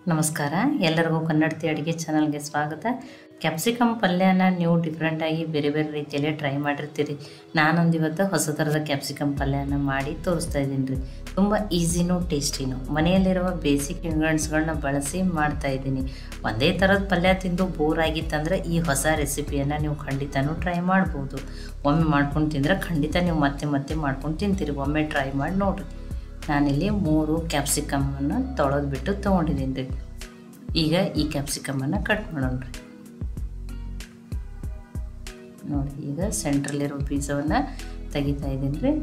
ನಮಸ್ಕಾರ ಎಲ್ಲರಿಗೂ ಕನ್ನಡತಿ ಅಡುಗೆ ಚಾನಲ್ಗೆ ಸ್ವಾಗತ ಕ್ಯಾಪ್ಸಿಕಮ್ ಪಲ್ಯನ ನೀವು ಡಿಫ್ರೆಂಟಾಗಿ ಬೇರೆ ಬೇರೆ ರೀತಿಯಲ್ಲೇ ಟ್ರೈ ಮಾಡಿರ್ತೀರಿ ನಾನೊಂದು ಇವತ್ತು ಹೊಸ ಥರದ ಕ್ಯಾಪ್ಸಿಕಮ್ ಪಲ್ಯನ ಮಾಡಿ ತೋರಿಸ್ತಾ ಇದ್ದೀನಿ ರೀ ತುಂಬ ಈಸಿನೂ ಟೇಸ್ಟಿನೂ ಮನೆಯಲ್ಲಿರುವ ಬೇಸಿಕ್ ಇಂಗ್ರೀಡಿಯೆಂಟ್ಸ್ಗಳನ್ನ ಬಳಸಿ ಮಾಡ್ತಾ ಇದ್ದೀನಿ ಒಂದೇ ಥರದ ಪಲ್ಯ ತಿಂದು ಬೋರ್ ಆಗಿತ್ತಂದ್ರೆ ಈ ಹೊಸ ರೆಸಿಪಿಯನ್ನು ನೀವು ಖಂಡಿತನೂ ಟ್ರೈ ಮಾಡ್ಬೋದು ಒಮ್ಮೆ ಮಾಡ್ಕೊಂಡು ತಿಂದರೆ ಖಂಡಿತ ನೀವು ಮತ್ತೆ ಮತ್ತೆ ಮಾಡ್ಕೊಂಡು ತಿಂತೀರಿ ಒಮ್ಮೆ ಟ್ರೈ ಮಾಡಿ ನೋಡಿರಿ ನಾನಿಲ್ಲಿ ಮೂರು ಕ್ಯಾಪ್ಸಿಕಮನ್ನು ತೊಳೆದ್ಬಿಟ್ಟು ತೊಗೊಂಡಿದ್ದೀನಿ ರೀ ಈಗ ಈ ಕ್ಯಾಪ್ಸಿಕಮನ್ನು ಕಟ್ ಮಾಡೋಣ ರೀ ನೋಡಿ ಈಗ ಸೆಂಟ್ರಲ್ಲಿರೋ ಬೀಜವನ್ನು ತೆಗಿತಾ ಇದ್ದೀನಿ ರೀ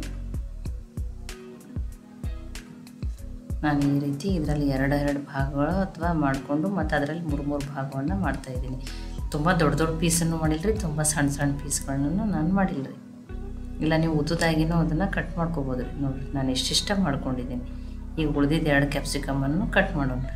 ನಾನು ಈ ರೀತಿ ಇದರಲ್ಲಿ ಎರಡು ಎರಡು ಭಾಗಗಳು ಅಥವಾ ಮಾಡಿಕೊಂಡು ಮತ್ತು ಅದರಲ್ಲಿ ಮೂರು ಮೂರು ಭಾಗವನ್ನು ಮಾಡ್ತಾಯಿದ್ದೀನಿ ತುಂಬ ದೊಡ್ಡ ದೊಡ್ಡ ಪೀಸನ್ನು ಮಾಡಿಲ್ಲರಿ ತುಂಬ ಸಣ್ಣ ಸಣ್ಣ ಪೀಸ್ಗಳನ್ನು ನಾನು ಮಾಡಿಲ್ಲರಿ ಇಲ್ಲ ನೀವು ಉದ್ದುದಾಗಿನೂ ಅದನ್ನು ಕಟ್ ಮಾಡ್ಕೋಬೋದು ರೀ ನೋಡಿರಿ ನಾನು ಎಷ್ಟಿಷ್ಟ ಮಾಡ್ಕೊಂಡಿದ್ದೀನಿ ಈಗ ಉಳಿದಿದ್ದು ಎರಡು ಕ್ಯಾಪ್ಸಿಕಮನ್ನು ಕಟ್ ಮಾಡೋಣ ರೀ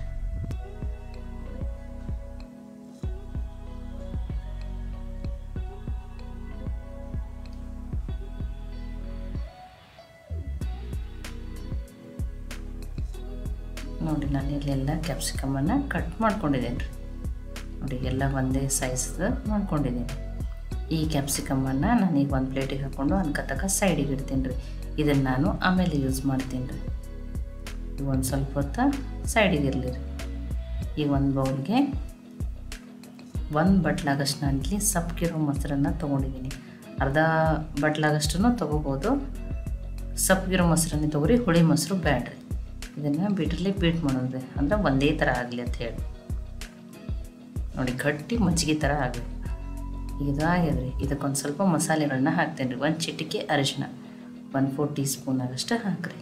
ನೋಡಿ ನಾನು ಇಲ್ಲೆಲ್ಲ ಕ್ಯಾಪ್ಸಿಕಮನ್ನು ಕಟ್ ಮಾಡ್ಕೊಂಡಿದ್ದೀನಿ ರೀ ನೋಡಿ ಎಲ್ಲ ಒಂದೇ ಸೈಜ್ದು ಮಾಡ್ಕೊಂಡಿದ್ದೀನಿ ಈ ಕ್ಯಾಪ್ಸಿಕಮನ್ನು ನಾನು ಈಗ ಒಂದು ಪ್ಲೇಟಿಗೆ ಹಾಕ್ಕೊಂಡು ಅನ್ಕತಕ್ಕ ಸೈಡಿಗೆ ಇಡ್ತೀನಿ ರೀ ಇದನ್ನು ನಾನು ಆಮೇಲೆ ಯೂಸ್ ಮಾಡ್ತೀನಿ ರೀ ಈಗ ಒಂದು ಸ್ವಲ್ಪ ಹೊತ್ತು ಸೈಡಿಗೆ ಇರಲಿ ರೀ ಈಗ ಒಂದು ಬೌಲ್ಗೆ ಒಂದು ಬಟ್ಲಾಗಷ್ಟು ನಾನು ಇಲ್ಲಿ ಸಪ್ಪಗಿರೋ ಮೊಸರನ್ನು ತೊಗೊಂಡಿದ್ದೀನಿ ಅರ್ಧ ಬಟ್ಲಾಗಷ್ಟು ತೊಗೋಬೋದು ಸಪ್ಪಗಿರೋ ಮೊಸರನ್ನೇ ತೊಗೊರಿ ಹುಳಿ ಮೊಸರು ಬ್ಯಾಡ್ರಿ ಇದನ್ನು ಬಿಟ್ರಲ್ಲಿ ಬೀಟ್ ಮಾಡೋದು ಅಂದರೆ ಒಂದೇ ಥರ ಆಗಲಿ ಅಂತ ಹೇಳಿ ನೋಡಿ ಗಟ್ಟಿ ಮಜ್ಜಿಗೆ ಥರ ಆಗಲಿ ಇದಾಗ್ಯದ ರೀ ಇದಕ್ಕೊಂದು ಸ್ವಲ್ಪ ಮಸಾಲೆಗಳನ್ನ ಹಾಕ್ತೇನೆ ರೀ ಒಂದು ಚಿಟಿಕೆ ಅರಿಶಿನ ಒನ್ ಫೋರ್ ಟೀ ಸ್ಪೂನ್ ಆಗಷ್ಟು ಹಾಕ್ರಿ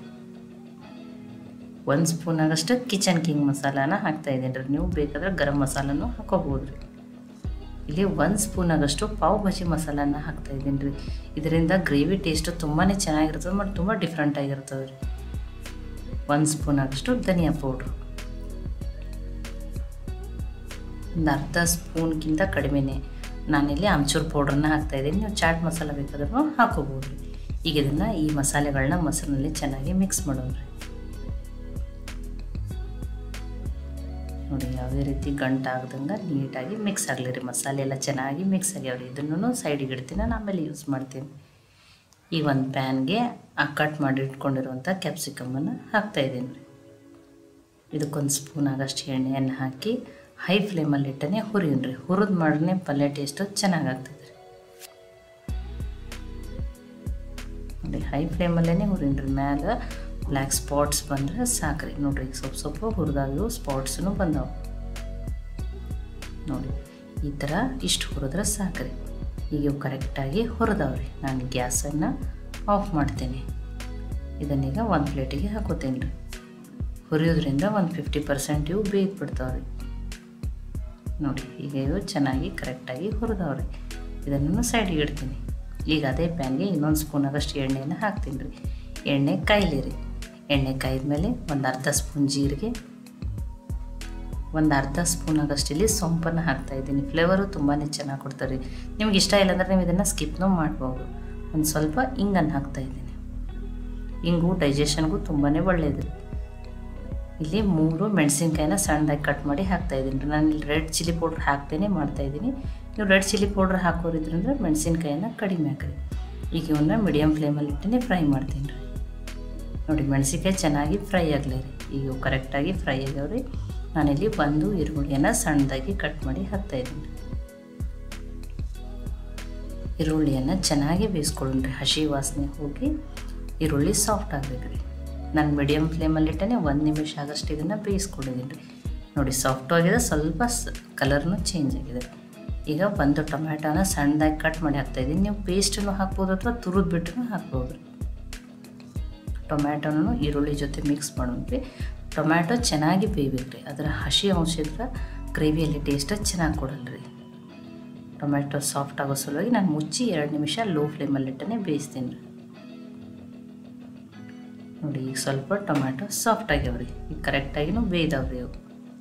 ಒಂದು ಸ್ಪೂನ್ ಆಗಷ್ಟು ಕಿಚನ್ ಕಿಂಗ್ ಮಸಾಲಾನ ಹಾಕ್ತಾಯಿದ್ದೀನಿ ರೀ ನೀವು ಬೇಕಾದ್ರೆ ಗರಂ ಮಸಾಲನೂ ಹಾಕೋಬೋದು ರೀ ಇಲ್ಲಿ ಒಂದು ಸ್ಪೂನ್ ಆಗಷ್ಟು ಪಾವ್ ಭಾಜಿ ಮಸಾಲಾನ ಹಾಕ್ತಾಯಿದ್ದೀನಿ ರೀ ಇದರಿಂದ ಗ್ರೇವಿ ಟೇಸ್ಟು ತುಂಬಾ ಚೆನ್ನಾಗಿರ್ತದೆ ಮತ್ತು ತುಂಬ ಡಿಫ್ರೆಂಟ್ ಆಗಿರ್ತದೆ ರೀ ಒಂದು ಸ್ಪೂನ್ ಆಗಷ್ಟು ಧನಿಯಾ ಪೌಡ್ರು ಒಂದು ಅರ್ಧ ಸ್ಪೂನ್ಗಿಂತ ಕಡಿಮೆನೇ ನಾನಿಲ್ಲಿ ಆಮ್ಚೂರು ಪೌಡ್ರನ್ನ ಹಾಕ್ತಾಯಿದ್ದೀನಿ ನೀವು ಚಾಟ್ ಮಸಾಲ ಬೇಕಾದ್ರೂ ಹಾಕೋಬೋದು ರೀ ಈಗ ಇದನ್ನು ಈ ಮಸಾಲೆಗಳನ್ನ ಮೊಸರಿನಲ್ಲಿ ಚೆನ್ನಾಗಿ ಮಿಕ್ಸ್ ಮಾಡೋಣ ರೀ ನೋಡಿ ಯಾವುದೇ ರೀತಿ ಗಂಟು ಆಗ್ದಂಗೆ ನೀಟಾಗಿ ಮಿಕ್ಸ್ ಆಗಲಿ ರೀ ಮಸಾಲೆ ಎಲ್ಲ ಚೆನ್ನಾಗಿ ಮಿಕ್ಸ್ ಆಗ್ಯಾವ್ರಿ ಇದನ್ನು ಸೈಡಿಗೆ ಇಡ್ತೀನಿ ನಾನು ಆಮೇಲೆ ಯೂಸ್ ಮಾಡ್ತೀನಿ ಈಗ ಒಂದು ಪ್ಯಾನ್ಗೆ ಆ ಕಟ್ ಮಾಡಿ ಇಟ್ಕೊಂಡಿರುವಂಥ ಕ್ಯಾಪ್ಸಿಕಮನ್ನು ಹಾಕ್ತಾಯಿದ್ದೀನಿ ರೀ ಇದಕ್ಕೊಂದು ಸ್ಪೂನ್ ಆಗಷ್ಟು ಎಣ್ಣೆಯನ್ನು ಹಾಕಿ ಹೈ ಫ್ಲೇಮಲ್ಲಿ ಇಟ್ಟನೆ ಹುರಿಯೋಣ ರೀ ಹುರಿದು ಮಾಡ್ರೆ ಪಲ್ಯ ಟೇಸ್ಟು ಚೆನ್ನಾಗಾಗ್ತದೆ ರೀ ನೋಡಿ ಹೈ ಫ್ಲೇಮಲ್ಲೇ ಹುರಿಯೋಣ ರೀ ಮ್ಯಾಲೆ ಬ್ಲ್ಯಾಕ್ ಸ್ಪಾಟ್ಸ್ ಬಂದರೆ ಸಾಕ್ರಿ ನೋಡ್ರಿ ಈಗ ಸ್ವಲ್ಪ ಸ್ವಲ್ಪ ಹುರಿದಾಗೂ ಸ್ಪಾಟ್ಸೂ ಬಂದವು ನೋಡಿ ಈ ಥರ ಇಷ್ಟು ಹುರಿದ್ರೆ ಸಾಕ್ರಿ ಈಗ ಇವು ಕರೆಕ್ಟಾಗಿ ಹುರಿದವ್ರಿ ನಾನು ಗ್ಯಾಸನ್ನು ಆಫ್ ಮಾಡ್ತೀನಿ ಇದನ್ನೀಗ ಒಂದು ಪ್ಲೇಟಿಗೆ ಹಾಕೋತೀನಿ ರೀ ಹುರಿಯೋದ್ರಿಂದ ಒಂದು ಫಿಫ್ಟಿ ಪರ್ಸೆಂಟ್ ಇವು ಬೇಯ್ದು ಬಿಡ್ತಾವ್ರಿ ನೋಡಿ ಈಗ ಇವು ಚೆನ್ನಾಗಿ ಕರೆಕ್ಟಾಗಿ ಹುರಿದವ್ರಿ ಇದನ್ನು ಸೈಡಿಗೆ ಇಡ್ತೀನಿ ಈಗ ಅದೇ ಪ್ಯಾನ್ಗೆ ಇನ್ನೊಂದು ಸ್ಪೂನ್ ಆಗಷ್ಟು ಎಣ್ಣೆನ ಹಾಕ್ತೀನಿ ರೀ ಎಣ್ಣೆ ಕಾಯ್ಲಿ ರೀ ಎಣ್ಣೆ ಕಾಯ್ದ್ಮೇಲೆ ಒಂದು ಅರ್ಧ ಸ್ಪೂನ್ ಜೀರಿಗೆ ಒಂದು ಅರ್ಧ ಸ್ಪೂನ್ ಆಗಷ್ಟು ಇಲ್ಲಿ ಸೊಂಪನ್ನು ಹಾಕ್ತಾಯಿದ್ದೀನಿ ಫ್ಲೇವರು ತುಂಬಾ ಚೆನ್ನಾಗಿ ಕೊಡ್ತಾರೆ ರೀ ನಿಮ್ಗೆ ಇಷ್ಟ ಇಲ್ಲಾಂದ್ರೆ ನೀವು ಇದನ್ನು ಸ್ಕಿಪ್ನೂ ಮಾಡ್ಬೋದು ಒಂದು ಸ್ವಲ್ಪ ಇಂಗನ್ನು ಹಾಕ್ತಾಯಿದ್ದೀನಿ ಇಂಗು ಡೈಜೆಷನ್ಗೂ ತುಂಬಾ ಒಳ್ಳೆಯದು ಇಲ್ಲಿ ಮೂರು ಮೆಣಸಿನ್ಕಾಯಿನ ಸಣ್ಣದಾಗಿ ಕಟ್ ಮಾಡಿ ಹಾಕ್ತಾಯಿದ್ದೀನಿ ರೀ ನಾನು ಇಲ್ಲಿ ರೆಡ್ ಚಿಲ್ಲಿ ಪೌಡ್ರ್ ಹಾಕ್ತೇನೆ ಮಾಡ್ತಾಯಿದ್ದೀನಿ ನೀವು ರೆಡ್ ಚಿಲ್ಲಿ ಪೌಡ್ರ್ ಹಾಕೋರಿದ್ರಂದ್ರೆ ಮೆಣಸಿನ್ಕಾಯಿನ ಕಡಿಮೆ ಹಾಕ್ರಿ ಈಗ ಇವನ್ನ ಮೀಡಿಯಮ್ ಫ್ಲೇಮಲ್ಲಿ ಇಟ್ಟೇ ಫ್ರೈ ಮಾಡ್ತೀನಿ ರೀ ನೋಡಿ ಮೆಣಸಿನ್ಕಾಯಿ ಚೆನ್ನಾಗಿ ಫ್ರೈ ಆಗಲಿ ರೀ ಈಗ ಕರೆಕ್ಟಾಗಿ ಫ್ರೈ ಆಗ್ಯಾವ್ರಿ ನಾನಿಲ್ಲಿ ಒಂದು ಈರುಳ್ಳಿಯನ್ನು ಸಣ್ಣದಾಗಿ ಕಟ್ ಮಾಡಿ ಹಾಕ್ತಾಯಿದ್ದೀನಿ ಈರುಳ್ಳಿಯನ್ನು ಚೆನ್ನಾಗಿ ಬೇಯಿಸ್ಕೊಳ್ಳೋಣ ಹಸಿ ವಾಸನೆ ಹೋಗಿ ಈರುಳ್ಳಿ ಸಾಫ್ಟ್ ಆಗಬೇಕು ರೀ ನಾನು ಮೀಡಿಯಮ್ ಫ್ಲೇಮಲ್ಲಿಟ್ಟೆ ಒಂದು ನಿಮಿಷ ಆಗಷ್ಟು ಇದನ್ನು ಬೇಯಿಸ್ಕೊಂಡಿದ್ದೀನಿ ರೀ ನೋಡಿ ಸಾಫ್ಟ್ ಆಗಿದೆ ಸ್ವಲ್ಪ ಕಲರ್ನು ಚೇಂಜ್ ಆಗಿದೆ ಈಗ ಒಂದು ಟೊಮ್ಯಾಟೋನ ಸಣ್ಣದಾಗಿ ಕಟ್ ಮಾಡಿ ಹಾಕ್ತಾಯಿದ್ದೀನಿ ನೀವು ಪೇಸ್ಟನ್ನು ಹಾಕ್ಬೋದು ಅಥವಾ ತುರಿದು ಬಿಟ್ಟು ಹಾಕ್ಬೋದು ರೀ ಟೊಮ್ಯಾಟೋನು ಈರುಳ್ಳಿ ಜೊತೆ ಮಿಕ್ಸ್ ಮಾಡೋಣ್ರಿ ಟೊಮ್ಯಾಟೊ ಚೆನ್ನಾಗಿ ಬೇಯ್ಬೇಕು ರೀ ಅದರ ಹಸಿ ಅಂಶ ಇದ್ರೆ ಗ್ರೇವಿಯಲ್ಲಿ ಟೇಸ್ಟ್ ಚೆನ್ನಾಗಿ ಕೊಡಲ್ಲ ರೀ ಟೊಮ್ಯಾಟೊ ಸಾಫ್ಟ್ ಆಗೋ ಸಲುವಾಗಿ ನಾನು ಮುಚ್ಚಿ ಎರಡು ನಿಮಿಷ ಲೋ ಫ್ಲೇಮಲ್ಲಿಟ್ಟನೆ ಬೇಯಿಸ್ತೀನಿ ರೀ ನೋಡಿ ಈಗ ಸ್ವಲ್ಪ ಟೊಮ್ಯಾಟೊ ಸಾಫ್ಟ್ ಆಗ್ಯಾವ್ರಿ ಈಗ ಕರೆಕ್ಟಾಗಿನೂ ಬೇಯ್ದಾವ್ರಿ ಅವು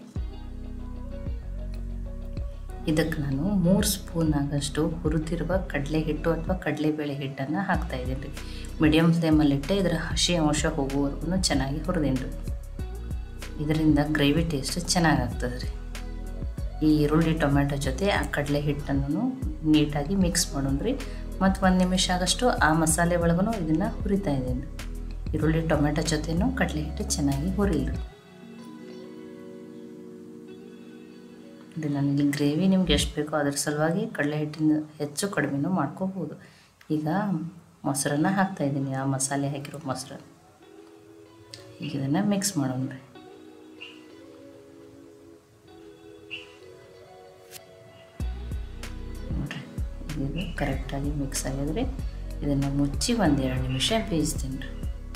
ಇದಕ್ಕೆ ನಾನು ಮೂರು ಸ್ಪೂನ್ ಆಗಷ್ಟು ಹುರಿದಿರುವ ಕಡಲೆ ಹಿಟ್ಟು ಅಥವಾ ಕಡಲೆಬೇಳೆ ಹಿಟ್ಟನ್ನು ಹಾಕ್ತಾಯಿದ್ದೀನಿ ರೀ ಮೀಡಿಯಮ್ ಫ್ಲೇಮಲ್ಲಿಟ್ಟೆ ಇದರ ಹಸಿ ಅಂಶ ಹೋಗುವವರೆಗೂ ಚೆನ್ನಾಗಿ ಹುರಿದೀನಿ ರೀ ಇದರಿಂದ ಗ್ರೇವಿ ಟೇಸ್ಟ್ ಚೆನ್ನಾಗಾಗ್ತದೆ ರೀ ಈ ಈರುಳ್ಳಿ ಟೊಮೆಟೊ ಜೊತೆ ಆ ಕಡಲೆ ಹಿಟ್ಟನ್ನು ನೀಟಾಗಿ ಮಿಕ್ಸ್ ಮಾಡೋಣ್ರಿ ಮತ್ತು ಒಂದು ನಿಮಿಷ ಆಗಷ್ಟು ಆ ಮಸಾಲೆ ಒಳಗೂ ಇದನ್ನು ಹುರಿತಾ ಇದ್ದೀನಿ ಈರುಳ್ಳಿ ಟೊಮೆಟೊ ಜೊತೆನೂ ಕಡಲೆ ಹಿಟ್ಟು ಚೆನ್ನಾಗಿ ಹುರಿಲ್ರಿ ಇದು ನನಗೆ ಗ್ರೇವಿ ನಿಮ್ಗೆ ಎಷ್ಟು ಬೇಕೋ ಅದ್ರ ಸಲುವಾಗಿ ಕಡಲೆ ಹಿಟ್ಟಿನ ಹೆಚ್ಚು ಕಡಿಮೆನೂ ಮಾಡ್ಕೋಬೋದು ಈಗ ಮೊಸರನ್ನ ಹಾಕ್ತಾಯಿದ್ದೀನಿ ಆ ಮಸಾಲೆ ಹಾಕಿರೋ ಮೊಸರು ಈಗ ಇದನ್ನು ಮಿಕ್ಸ್ ಮಾಡೋಣ್ರಿ ನೋಡಿರಿ ಇದು ಕರೆಕ್ಟಾಗಿ ಮಿಕ್ಸ್ ಆಗಿದ್ರೆ ಇದನ್ನು ಮುಚ್ಚಿ ಒಂದು ಎರಡು ನಿಮಿಷ ಬೇಯಿಸ್ತೀನಿ ರೀ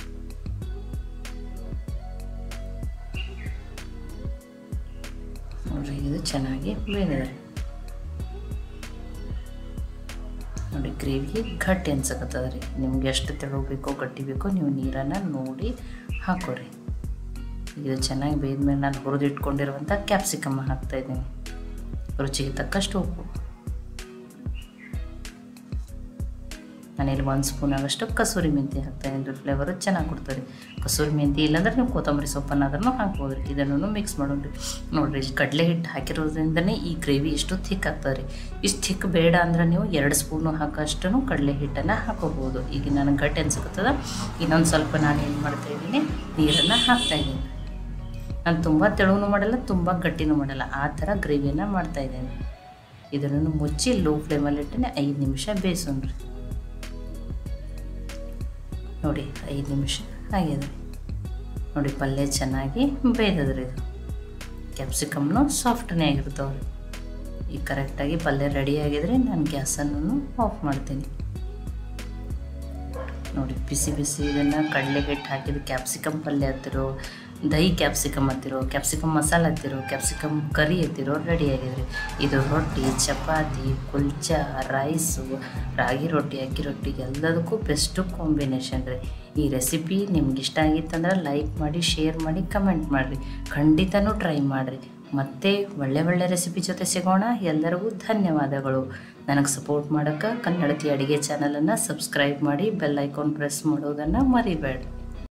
ನೋಡಿರಿ ಇದು ಚೆನ್ನಾಗಿ ಬೇಯಿದೆ ನೋಡಿ ಗ್ರೇವಿ ಗಟ್ಟಿ ಅನ್ಸಕತ್ತದ ರೀ ನಿಮ್ಗೆ ಎಷ್ಟು ತೆಳು ಬೇಕೋ ಗಟ್ಟಿ ಬೇಕೋ ನೀವು ನೀರನ್ನು ನೋಡಿ ಹಾಕೋರಿ ಇದು ಚೆನ್ನಾಗಿ ಬೇಯ್ದ್ಮೇಲೆ ನಾನು ಹುರಿದು ಇಟ್ಕೊಂಡಿರುವಂಥ ಕ್ಯಾಪ್ಸಿಕಮ್ ಹಾಕ್ತಾಯಿದ್ದೀನಿ ರುಚಿಗೆ ತಕ್ಕಷ್ಟು ಉಪ್ಪು ನಾನಿಲ್ಲಿ ಒಂದು ಸ್ಪೂನ್ ಆಗಷ್ಟು ಕಸೂರಿ ಮೆಂತಿ ಹಾಕ್ತಾಯಿದ್ದೀನಿ ರೀ ಫ್ಲೇವರು ಚೆನ್ನಾಗಿ ಕೊಡ್ತಾರೆ ಕಸೂರಿ ಮೆಂತಿ ಇಲ್ಲಾಂದ್ರೆ ನೀವು ಕೊತ್ತಂಬರಿ ಸೊಪ್ಪನ್ನಾದ್ರೂ ಹಾಕ್ಬೋದು ರೀ ಇದನ್ನು ಮಿಕ್ಸ್ ಮಾಡೋಣ್ರಿ ನೋಡಿರಿ ಕಡಲೆ ಹಿಟ್ಟು ಹಾಕಿರೋದ್ರಿಂದನೇ ಈ ಗ್ರೇವಿ ಇಷ್ಟು ಥಿಕ್ ಆಗ್ತದೆ ರೀ ಇಷ್ಟು ಥಿಕ್ ಬೇಡ ಅಂದ್ರೆ ನೀವು ಎರಡು ಸ್ಪೂನು ಹಾಕೋಷ್ಟು ಕಡಲೆ ಹಿಟ್ಟನ್ನು ಹಾಕೋಬೋದು ಈಗ ನನಗೆ ಗಟ್ಟಿ ಅನ್ಸಕತ್ತದ ಇನ್ನೊಂದು ಸ್ವಲ್ಪ ನಾನು ಏನು ಮಾಡ್ತಾಯಿದ್ದೀನಿ ನೀರನ್ನು ಹಾಕ್ತಾಯಿದ್ದೀನಿ ನಾನು ತುಂಬ ತೆಳುವೂ ಮಾಡಲ್ಲ ತುಂಬ ಗಟ್ಟಿನೂ ಮಾಡಲ್ಲ ಆ ಥರ ಗ್ರೇವಿಯನ್ನು ಮಾಡ್ತಾಯಿದ್ದೀನಿ ಇದನ್ನು ಮುಚ್ಚಿ ಲೋ ಫ್ಲೇಮಲ್ಲಿ ಇಟ್ಟನೆ ಐದು ನಿಮಿಷ ಬೇಯಿಸೋಣ್ರಿ ನೋಡಿ ಐದು ನಿಮಿಷ ಆಗಿದೆ ನೋಡಿ ಪಲ್ಯ ಚೆನ್ನಾಗಿ ಬೇಯ್ದದ್ರಿ ಇದು ಕ್ಯಾಪ್ಸಿಕಮ್ನು ಸಾಫ್ಟನೇ ಆಗಿರ್ತಾವ್ರಿ ಈಗ ಕರೆಕ್ಟಾಗಿ ಪಲ್ಯ ರೆಡಿ ಆಗಿದ್ರೆ ನಾನು ಗ್ಯಾಸನ್ನು ಆಫ್ ಮಾಡ್ತೀನಿ ನೋಡಿ ಬಿಸಿ ಬಿಸಿ ಇದನ್ನು ಕಡಲೆ ಹಿಟ್ಟು ಹಾಕಿದ ಕ್ಯಾಪ್ಸಿಕಮ್ ಪಲ್ಯ ಹತ್ತಿರೋ ದಹಿ ಕ್ಯಾಪ್ಸಿಕಮ್ ಹತ್ತಿರೋ ಕ್ಯಾಪ್ಸಿಕಮ್ ಮಸಾಲ ಹತ್ತಿರೋ ಕ್ಯಾಪ್ಸಿಕಮ್ ಕರಿ ಹತ್ತಿರೋ ರೆಡಿ ಆಗಿದೆ ಇದು ರೊಟ್ಟಿ ಚಪಾತಿ ಕುಲ್ಚಾ ರೈಸು ರಾಗಿ ರೊಟ್ಟಿ ಅಕ್ಕಿ ರೊಟ್ಟಿ ಎಲ್ಲದಕ್ಕೂ ಬೆಸ್ಟು ಕಾಂಬಿನೇಷನ್ ರೀ ಈ ರೆಸಿಪಿ ನಿಮ್ಗೆ ಇಷ್ಟ ಆಗಿತ್ತಂದ್ರೆ ಲೈಕ್ ಮಾಡಿ ಶೇರ್ ಮಾಡಿ ಕಮೆಂಟ್ ಮಾಡಿರಿ ಖಂಡಿತನೂ ಟ್ರೈ ಮಾಡಿರಿ ಮತ್ತೆ ಒಳ್ಳೆ ಒಳ್ಳೆ ರೆಸಿಪಿ ಜೊತೆ ಸಿಗೋಣ ಎಲ್ಲರಿಗೂ ಧನ್ಯವಾದಗಳು ನನಗೆ ಸಪೋರ್ಟ್ ಮಾಡೋಕ್ಕೆ ಕನ್ನಡತಿ ಅಡುಗೆ ಚಾನಲನ್ನು ಸಬ್ಸ್ಕ್ರೈಬ್ ಮಾಡಿ ಬೆಲ್ ಐಕಾನ್ ಪ್ರೆಸ್ ಮಾಡೋದನ್ನು ಮರಿಬೇಡಿ